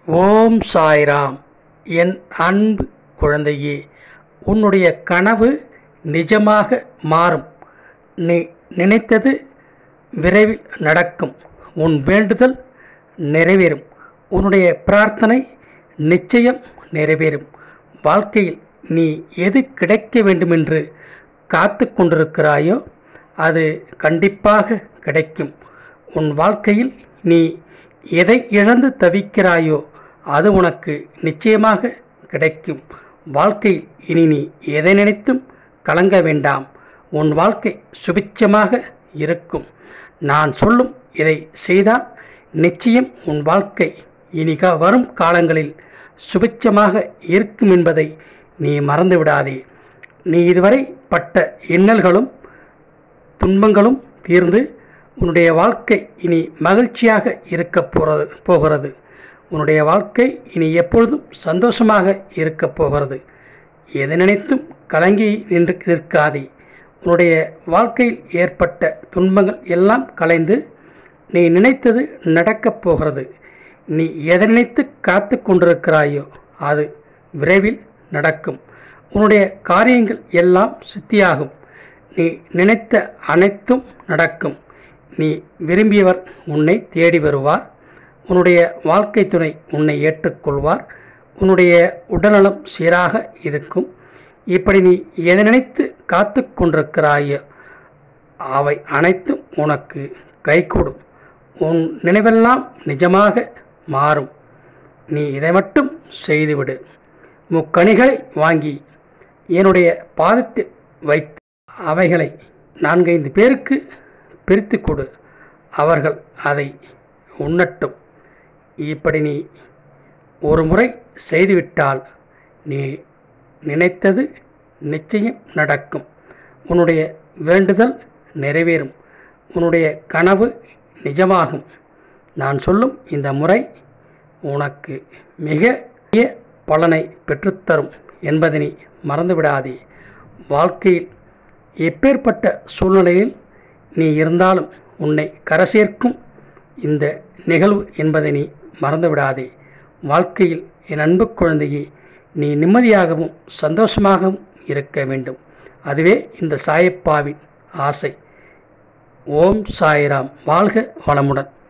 ஓம் சாய்ராம் என் அன்பு குழந்தையே உன்னுடைய கனவு நிஜமாக மாறும் நீ நினைத்தது விரைவில் நடக்கும் உன் வேண்டுதல் நிறைவேறும் உன்னுடைய பிரார்த்தனை நிச்சயம் நிறைவேறும் வாழ்க்கையில் நீ எது கிடைக்க வேண்டுமென்று காத்து கொண்டிருக்கிறாயோ அது கண்டிப்பாக கிடைக்கும் உன் வாழ்க்கையில் நீ எதை இழந்து தவிக்கிறாயோ அது உனக்கு நிச்சயமாக கிடைக்கும் வாழ்க்கையில் இனி நீ எதை நினைத்தும் கலங்க வேண்டாம் உன் வாழ்க்கை சுபிட்சமாக இருக்கும் நான் சொல்லும் இதை செய்தால் நிச்சயம் உன் வாழ்க்கை இனி க- வரும் காலங்களில் சுபிட்சமாக இருக்கும் என்பதை நீ மறந்து விடாதே நீ இதுவரை பட்ட இன்னல்களும் துன்பங்களும் தீர்ந்து உன்னுடைய வாழ்க்கை இனி மகிழ்ச்சியாக இருக்கப் போகிறது போகிறது உன்னுடைய வாழ்க்கை இனி எப்பொழுதும் சந்தோஷமாக இருக்கப் போகிறது எதை நினைத்தும் கலங்கி நின்று நிற்காதே உன்னுடைய வாழ்க்கையில் ஏற்பட்ட துன்பங்கள் எல்லாம் கலைந்து நீ நினைத்தது நடக்கப் போகிறது நீ எதை நினைத்து காத்து கொண்டிருக்கிறாயோ அது விரைவில் நடக்கும் உன்னுடைய காரியங்கள் எல்லாம் சித்தியாகும் நீ நினைத்த அனைத்தும் நடக்கும் நீ விரும்பியவர் உன்னை தேடி வருவார் உன்னுடைய வாழ்க்கை துணை உன்னை ஏற்றுக்கொள்வார் உன்னுடைய உடல்நலம் சீராக இருக்கும் இப்படி நீ எதை நினைத்து காத்து கொண்டிருக்கிறாயோ அவை அனைத்தும் உனக்கு கைகூடும் உன் நினைவெல்லாம் நிஜமாக மாறும் நீ இதை மட்டும் செய்துவிடு முக்கணிகளை வாங்கி என்னுடைய பாதத்தில் வைத்து அவைகளை நான்கைந்து பேருக்கு பிரித்து கொடு அவர்கள் அதை உண்ணட்டும் இப்படி நீ ஒரு முறை செய்துவிட்டால் நீ நினைத்தது நிச்சயம் நடக்கும் உன்னுடைய வேண்டுதல் நிறைவேறும் உன்னுடைய கனவு நிஜமாகும் நான் சொல்லும் இந்த முறை உனக்கு மிக பெரிய பலனை பெற்றுத்தரும் என்பதை நீ மறந்துவிடாதே வாழ்க்கையில் எப்பேற்பட்ட சூழ்நிலையில் நீ இருந்தாலும் உன்னை கரசேர்க்கும் இந்த நிகழ்வு என்பதை நீ மறந்துவிடாதே வாழ்க்கையில் என் அன்பு குழந்தையை நீ நிம்மதியாகவும் சந்தோஷமாகவும் இருக்க வேண்டும் அதுவே இந்த சாயப்பாவின் ஆசை ஓம் சாய்ராம் வாழ்க வளமுடன்